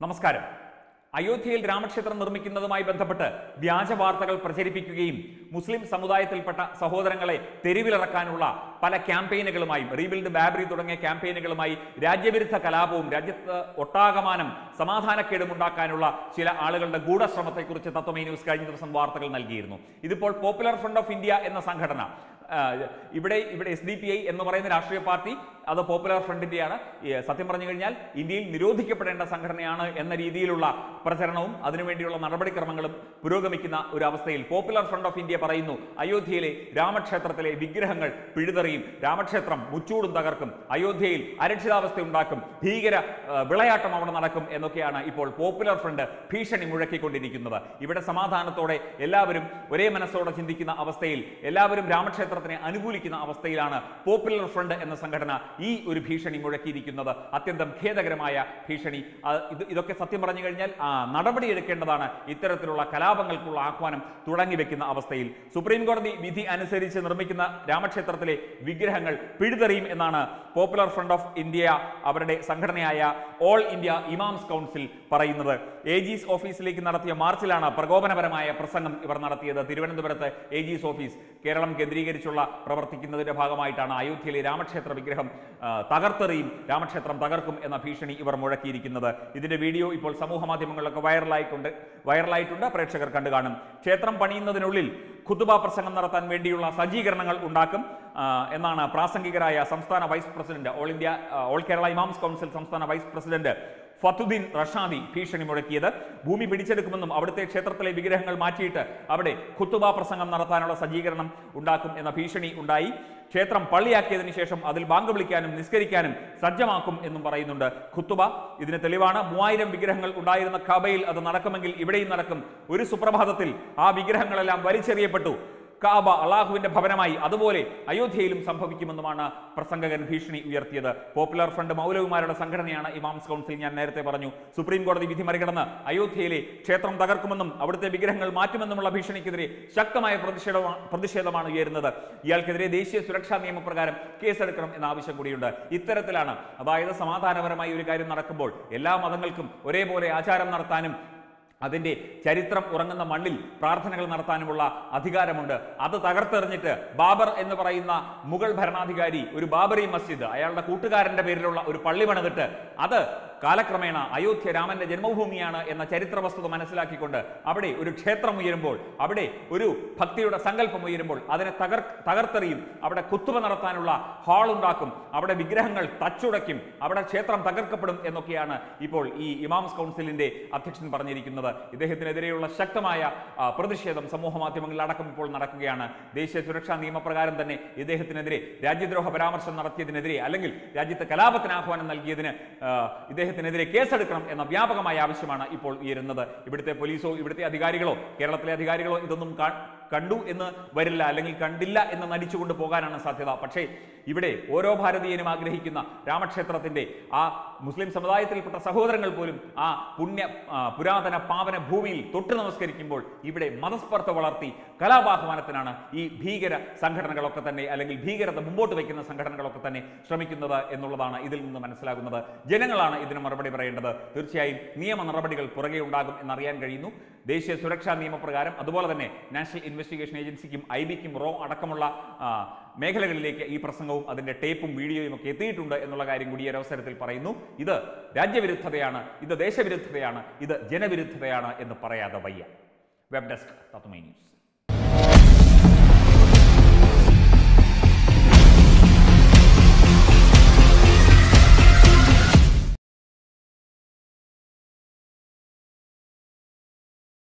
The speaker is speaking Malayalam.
നമസ്കാരം അയോധ്യയിൽ രാമക്ഷേത്രം നിർമ്മിക്കുന്നതുമായി ബന്ധപ്പെട്ട് വ്യാജ വാർത്തകൾ പ്രചരിപ്പിക്കുകയും മുസ്ലിം സമുദായത്തിൽപ്പെട്ട സഹോദരങ്ങളെ തെരുവിലിറക്കാനുള്ള പല ക്യാമ്പയിനുകളുമായും റീബിൽഡ് ബാബറി തുടങ്ങിയ ക്യാമ്പയിനുകളുമായി രാജ്യവിരുദ്ധ കലാപവും രാജ്യത്ത് ഒട്ടാകമാനം സമാധാനക്കേടും ഉണ്ടാക്കാനുള്ള ചില ആളുകളുടെ ഗൂഢശ്രമത്തെക്കുറിച്ച് തത്വമേ ന്യൂസ് കഴിഞ്ഞ ദിവസം വാർത്തകൾ നൽകിയിരുന്നു ഇതിപ്പോൾ പോപ്പുലർ ഫ്രണ്ട് ഓഫ് ഇന്ത്യ എന്ന സംഘടന ആ, ഇവിടെ ഇവിടെ എസ് ഡി പി ഐ എന്ന് പറയുന്ന രാഷ്ട്രീയ പാർട്ടി അത് പോപ്പുലർ ഫ്രണ്ടിന്റെയാണ് ഈ, സത്യം പറഞ്ഞു കഴിഞ്ഞാൽ ഇന്ത്യയിൽ നിരോധിക്കപ്പെടേണ്ട സംഘടനയാണ് എന്ന രീതിയിലുള്ള പ്രചരണവും അതിനുവേണ്ടിയുള്ള നടപടിക്രമങ്ങളും പുരോഗമിക്കുന്ന ഒരു അവസ്ഥയിൽ പോപ്പുലർ ഫ്രണ്ട് ഓഫ് ഇന്ത്യ പറയുന്നു അയോധ്യയിലെ രാമക്ഷേത്രത്തിലെ വിഗ്രഹങ്ങൾ പിഴുതെറിയും രാമക്ഷേത്രം മുച്ചൂടും തകർക്കും അയോധ്യയിൽ അരക്ഷിതാവസ്ഥ ഉണ്ടാക്കും ഭീകര ആ, വിളയാട്ടം അവിടെ നടക്കും എന്നൊക്കെയാണ് ഇപ്പോൾ പോപ്പുലർ ഫ്രണ്ട് ഭീഷണി മുഴക്കിക്കൊണ്ടിരിക്കുന്നത് ഇവിടെ സമാധാനത്തോടെ എല്ലാവരും ഒരേ മനസ്സോടെ ചിന്തിക്കുന്ന അവസ്ഥയിൽ എല്ലാവരും രാമക്ഷേത്രത്തിനെ അനുകൂലിക്കുന്ന അവസ്ഥയിലാണ് പോപ്പുലർ ഫ്രണ്ട് എന്ന സംഘടന ഈ ഒരു ഭീഷണി മുഴക്കിയിരിക്കുന്നത് അത്യന്തം ഖേദകരമായ ഭീഷണി ആ, ഇത് ഇതൊക്കെ സത്യം പറഞ്ഞു കഴിഞ്ഞാൽ ആ, നടപടിയെടുക്കേണ്ടതാണ് ഇത്തരത്തിലുള്ള കലാപങ്ങൾക്കുള്ള ആഹ്വാനം തുടങ്ങി വെക്കുന്ന അവസ്ഥയിൽ സുപ്രീം കോടതി വിധി അനുസരിച്ച് നിർമ്മിക്കുന്ന രാമക്ഷേത്രത്തിലെ വിഗ്രഹങ്ങൾ പിഴുതെറിയും എന്നാണ് പോപ്പുലർ ഫ്രണ്ട് ഓഫ് ഇന്ത്യ അവരുടെ സംഘടനയായ ഓൾ ഇന്ത്യ ഇമാംസ് കൗൺസിൽ പറയുന്നത് ഏജീസ് ഓഫീസിലേക്ക് നടത്തിയ മാർച്ചിലാണ് പ്രകോപനപരമായ പ്രസംഗം ഇവർ നടത്തിയത് തിരുവനന്തപുരത്ത് ഏജീസ് ഓഫീസ് കേരളം കേന്ദ്രീകരിച്ചുള്ള പ്രവർത്തിക്കുന്നതിന്റെ ഭാഗമായിട്ടാണ് അയോധ്യയിലെ രാമക്ഷേത്ര വിഗ്രഹം ആ, തകർത്തെറിയും രാമക്ഷേത്രം തകർക്കും എന്ന ഭീഷണി ഇവർ മുഴക്കിയിരിക്കുന്നത് ഇതിന്റെ വീഡിയോ ഇപ്പോൾ സമൂഹ മാധ്യമങ്ങളിലൊക്കെ വൈറലായിട്ടുണ്ട് വൈറലായിട്ടുണ്ട് പ്രേക്ഷകർ കണ്ടു കാണും ക്ഷേത്രം പണിയുന്നതിനുള്ളിൽ ഖുതുബ പ്രസംഗം നടത്താൻ വേണ്ടിയുള്ള സജ്ജീകരണങ്ങൾ ഉണ്ടാക്കും ആ, എന്നാണ് പ്രാസംഗികരായ സംസ്ഥാന വൈസ് പ്രസിഡന്റ് ഓൾ ഇന്ത്യ ആ, ഓൾ കേരള ഇമാംസ് കൗൺസിൽ സംസ്ഥാന വൈസ് പ്രസിഡന്റ് ഫത്തുദ്ദീൻ റഷാദി ഭീഷണി മുഴക്കിയത് ഭൂമി പിടിച്ചെടുക്കുമെന്നും അവിടുത്തെ ക്ഷേത്രത്തിലെ വിഗ്രഹങ്ങൾ മാറ്റിയിട്ട് അവിടെ ഖുത്തുബ പ്രസംഗം നടത്താനുള്ള സജ്ജീകരണം ഉണ്ടാക്കും എന്ന ഭീഷണി ഉണ്ടായി ക്ഷേത്രം പള്ളിയാക്കിയതിനു ശേഷം അതിൽ ബാങ്ക് വിളിക്കാനും നിസ്കരിക്കാനും സജ്ജമാക്കും എന്നും പറയുന്നുണ്ട് ഖുത്തുബ ഇതിന് തെളിവാണ് മൂവായിരം വിഗ്രഹങ്ങൾ ഉണ്ടായിരുന്ന ഖബയിൽ അത് നടക്കുമെങ്കിൽ ഇവിടെയും നടക്കും ഒരു സുപ്രഭാതത്തിൽ ആ വിഗ്രഹങ്ങളെല്ലാം വലിച്ചെറിയപ്പെട്ടു കാബ അള്ളാഹുവിന്റെ ഭവനമായി അതുപോലെ അയോധ്യയിലും സംഭവിക്കുമെന്നുമാണ് പ്രസംഗകൻ ഭീഷണി ഉയർത്തിയത് പോപ്പുലർ ഫ്രണ്ട് മൗലവിമാരുടെ സംഘടനയാണ് ഇമാംസ് കൗൺസിൽ ഞാൻ നേരത്തെ പറഞ്ഞു സുപ്രീം കോടതി വിധി മറികടന്ന് അയോധ്യയിലെ ക്ഷേത്രം തകർക്കുമെന്നും അവിടുത്തെ വിഗ്രഹങ്ങൾ മാറ്റുമെന്നുമുള്ള ഭീഷണിക്കെതിരെ ശക്തമായ പ്രതിഷേധമാണ് പ്രതിഷേധമാണ് ഉയരുന്നത് ഇയാൾക്കെതിരെ ദേശീയ സുരക്ഷാ നിയമപ്രകാരം കേസെടുക്കണം എന്ന ആവശ്യം കൂടിയുണ്ട് ഇത്തരത്തിലാണ് അതായത് സമാധാനപരമായി ഒരു കാര്യം നടക്കുമ്പോൾ എല്ലാ മതങ്ങൾക്കും ഒരേപോലെ ആചാരം നടത്താനും അതിൻ്റെ ചരിത്രം ഉറങ്ങുന്ന മണ്ണിൽ പ്രാർത്ഥനകൾ നടത്താനുമുള്ള അധികാരമുണ്ട് അത് തകർത്തെറിഞ്ഞിട്ട് ബാബർ എന്ന് പറയുന്ന മുഗൾ ഭരണാധികാരി ഒരു ബാബറി മസ്ജിദ് അയാളുടെ കൂട്ടുകാരന്റെ പേരിലുള്ള ഒരു പള്ളി പണിതിട്ട് അത് കാലക്രമേണ അയോധ്യ രാമന്റെ ജന്മഭൂമിയാണ് എന്ന ചരിത്ര വസ്തുത മനസ്സിലാക്കിക്കൊണ്ട് അവിടെ ഒരു ക്ഷേത്രം ഉയരുമ്പോൾ അവിടെ ഒരു ഭക്തിയുടെ സങ്കല്പം ഉയരുമ്പോൾ അതിനെ തകർ തകർത്തെറിയും അവിടെ കുത്തുവ നടത്താനുള്ള ഹാൾ ഉണ്ടാക്കും അവിടെ വിഗ്രഹങ്ങൾ തച്ചുടയ്ക്കും അവിടെ ക്ഷേത്രം തകർക്കപ്പെടും എന്നൊക്കെയാണ് ഇപ്പോൾ ഈ ഇമാംസ് കൗൺസിലിന്റെ അധ്യക്ഷൻ പറഞ്ഞിരിക്കുന്നത് ഇദ്ദേഹത്തിനെതിരെയുള്ള ശക്തമായ ആ, പ്രതിഷേധം സമൂഹ മാധ്യമങ്ങളിൽ അടക്കം ഇപ്പോൾ നടക്കുകയാണ് ദേശീയ സുരക്ഷാ നിയമപ്രകാരം തന്നെ ഇദ്ദേഹത്തിനെതിരെ രാജ്യദ്രോഹ പരാമർശം നടത്തിയതിനെതിരെ അല്ലെങ്കിൽ രാജ്യത്ത് കലാപത്തിന് ആഹ്വാനം നൽകിയതിന് ആ, ഇദ്ദേഹത്തിനെതിരെ കേസെടുക്കണം എന്ന വ്യാപകമായ ആവശ്യമാണ് ഇപ്പോൾ ഉയരുന്നത് ഇവിടുത്തെ പോലീസോ ഇവിടുത്തെ അധികാരികളോ കേരളത്തിലെ അധികാരികളോ ഇതൊന്നും കാ- കണ്ടു എന്ന് വരില്ല അല്ലെങ്കിൽ കണ്ടില്ല എന്ന് നടിച്ചുകൊണ്ട് പോകാനാണ് സാധ്യത പക്ഷേ ഇവിടെ ഓരോ ഭാരതീയനും ആഗ്രഹിക്കുന്ന രാമക്ഷേത്രത്തിന്റെ ആ മുസ്ലിം സമുദായത്തിൽപ്പെട്ട സഹോദരങ്ങൾ പോലും ആ പുണ്യ ആ, പുരാതന പാവന ഭൂമിയിൽ തൊട്ട് നമസ്കരിക്കുമ്പോൾ ഇവിടെ മതസ്പർദ്ധ വളർത്തി കലാപാഹ്വാനത്തിനാണ് ഈ ഭീകര സംഘടനകളൊക്കെ തന്നെ അല്ലെങ്കിൽ ഭീകരത മുമ്പോട്ട് വയ്ക്കുന്ന സംഘടനകളൊക്കെ തന്നെ ശ്രമിക്കുന്നത് എന്നുള്ളതാണ് ഇതിൽ നിന്ന് മനസ്സിലാകുന്നത് ജനങ്ങളാണ് ഇതിന് മറുപടി പറയേണ്ടത് തീർച്ചയായും നിയമ നടപടികൾ പുറകെ ഉണ്ടാകും എന്നറിയാൻ കഴിയുന്നു ദേശീയ സുരക്ഷാ നിയമപ്രകാരം അതുപോലെ തന്നെ നാഷണൽ ഇൻവെസ്റ്റിഗേഷൻ ഏജൻസിക്കും ഐ ബിക്കും റോ അടക്കമുള്ള ആ, മേഖലകളിലേക്ക് ഈ പ്രസംഗവും അതിന്റെ ടേപ്പും വീഡിയോയും ഒക്കെ എത്തിയിട്ടുണ്ട് എന്നുള്ള കാര്യം കൂടി ഈ ഒരു അവസരത്തിൽ പറയുന്നു ഇത് രാജ്യവിരുദ്ധതയാണ് ഇത് ദേശവിരുദ്ധതയാണ് ഇത് ജനവിരുദ്ധതയാണ് എന്ന് പറയാതെ വയ്യ വെബ് ഡെസ്ക് തത്വമൈ ന്യൂസ്